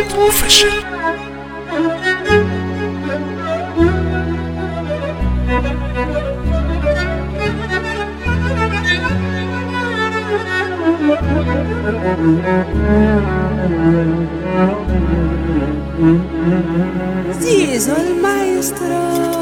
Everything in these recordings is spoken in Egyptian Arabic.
اوفيشال Zizo il maestro.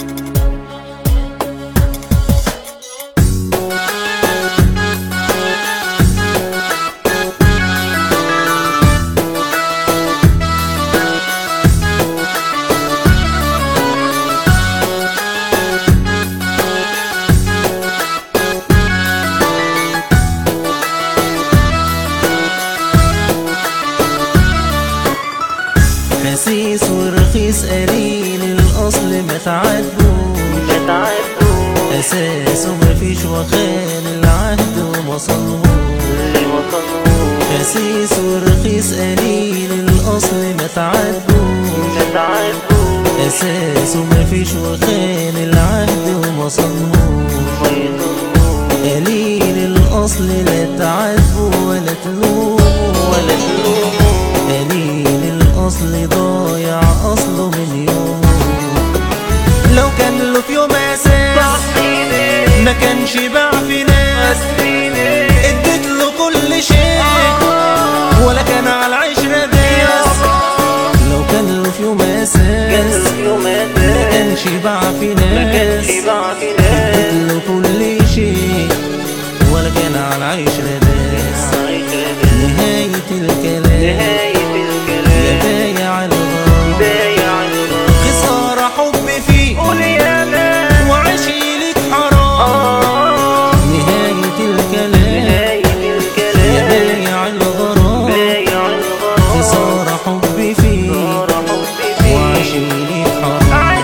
خسيس ورخيص قليل الاصل ما تعدوش اساسه مفيش وخان العهد وما صلهوش خسيس ورخيص قليل الاصل ما تعدوش اساسه مفيش وخان العهد وما صلهوش قليل الاصل لا تعاتبه ولا تلومه ولا تلومه قليل الاصل ضايع اصله من يومه لو كان له في يوم اساس ما كانش باع في ناس اديت له كل شيء ولا كان على العشرة داس لو كان له في يوم اساس ما كانش باع في ناس اديت له كل شيء ولا كان على العشرة داس نهاية الكلام يا بايع الغرام خسارة حب فيك وعشي لك حرام نهاية الكلام يا بايع الغرام خسارة حب فيك وعشي لك حرام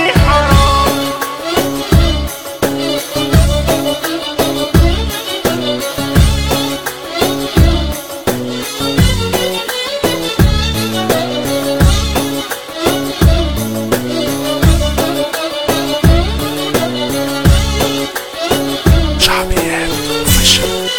شعبيات اوفيشال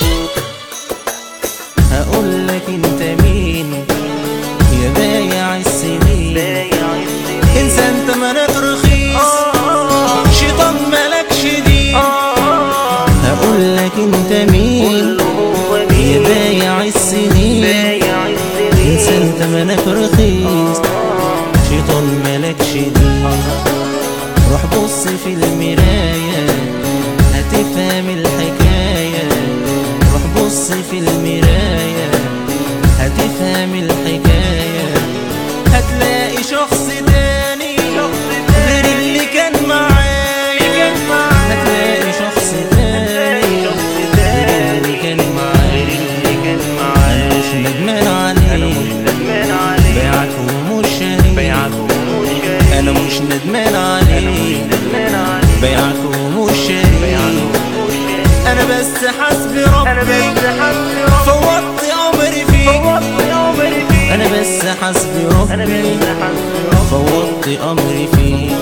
هقول لك انت مين يا بايع السنين انسى انت مالك رخيص شيطان مالكش دين هقول لك انت مين يا بايع السنين انسى انت مالك رخيص شيطان مالكش دين روح بص في المراية هتفهم الحكاية روح بص في المراية هتفهم الحكاية هتلاقي شخص تاني غير اللي كان معايا هتلاقي شخص تاني غير اللي كان معايا أنا مش ندمان عليه بيعته ومش شاري انا مش ندمان عليه بيعته ومش شاري انا بس حسبي ربي فوضت امري فيك انا بس حسبي ربي فوضت امري فيك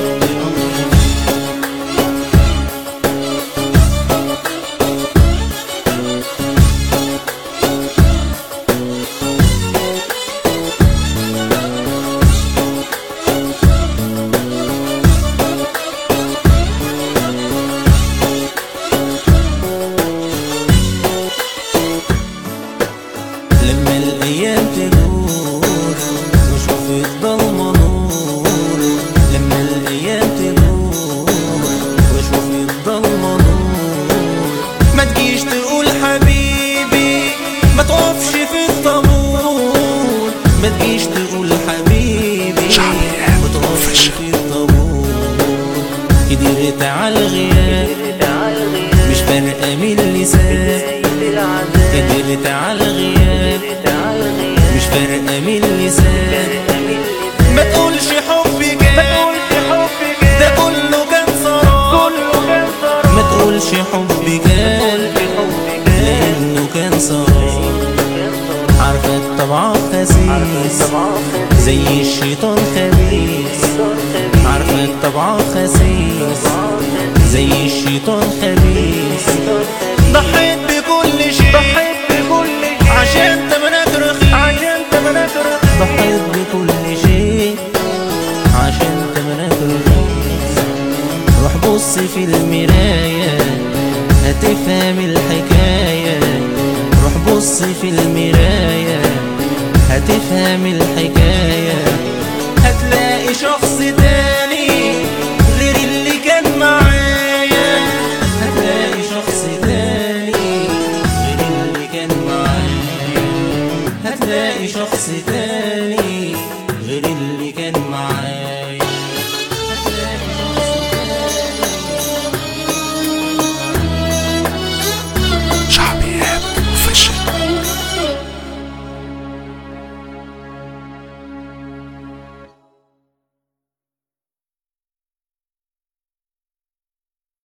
لما الايام تدور واشوف الضلمه نور لما الايام تدور واشوف الضلمه نور ما تجيش تقول حبيبي ما تقفش في الطابور ما تجيش تقول حبيبي شعبيات ما تقفش official. في الطابور قدرت على الغياب مش فارقه مين اللي ساب قدرت على الغياب مش فارقه مين اللي ساب ما تقولش حبي كان ده كله كان سراب ما تقولش حبي كان لانه كان سراب عارفه الطبع خسيس زي الشيطان خبيث عارفه الطبع خسيس زي الشيطان خبيث ضحيت بكل شيء عشان تمنك رخيص بص في المراية هتفهم الحكاية هتلاقي شخص تاني غير اللي كان معايا هتلاقي شخص تاني غير اللي كان معايا هتلاقي شخص تاني